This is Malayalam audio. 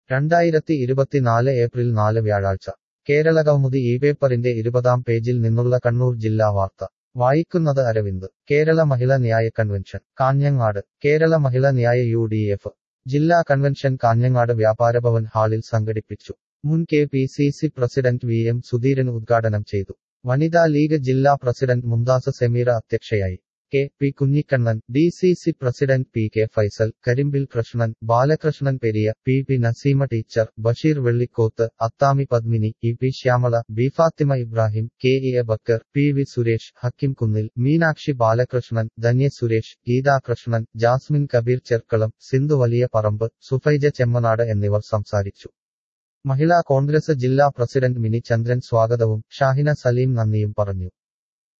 രണ്ടായിരത്തി ഇരുപത്തിനാല് ഏപ്രിൽ നാല് വ്യാഴാഴ്ച കേരളകൗമുദി ഈ പേപ്പറിന്റെ ഇരുപതാം പേജിൽ നിന്നുള്ള കണ്ണൂർ ജില്ലാ വാർത്ത വായിക്കുന്നത് അരവിന്ദ് കേരള മഹിള ന്യായ കൺവെൻഷൻ കാഞ്ഞങ്ങാട് കേരള മഹിള ന്യായ യു ഡി എഫ് ജില്ലാ കൺവെൻഷൻ കാഞ്ഞങ്ങാട് വ്യാപാരഭവൻ ഹാളിൽ സംഘടിപ്പിച്ചു മുൻ K P C C president V M Sudheeran ഉദ്ഘാടനം ചെയ്തു വനിതാ ലീഗ് ജില്ലാ പ്രസിഡന്റ് മുംതാസ് സെമീറ അധ്യക്ഷയായി K P Kunhikannan D C C president P K Faisal Karimbil Krishnan Balakrishnan Periya P P Naseema teacher Basheer Vellikoth Athami Padmini E P Shyamala B Fathima Ibrahim K E A Bakkar P V Suresh Hakkim Kunnil Meenakshi Balakrishnan Dhanya Suresh Geetha Krishnan Jasmine Kabeer Cherkalam Sindhu Valiya Paramba Sufaija Chemmanad എന്നിവർ സംസാരിച്ചു മഹിളാ കോൺഗ്രസ് ജില്ലാ പ്രസിഡന്റ് മിനി ചന്ദ്രൻ സ്വാഗതവും ഷാഹിന സലീം നന്ദിയും പറഞ്ഞു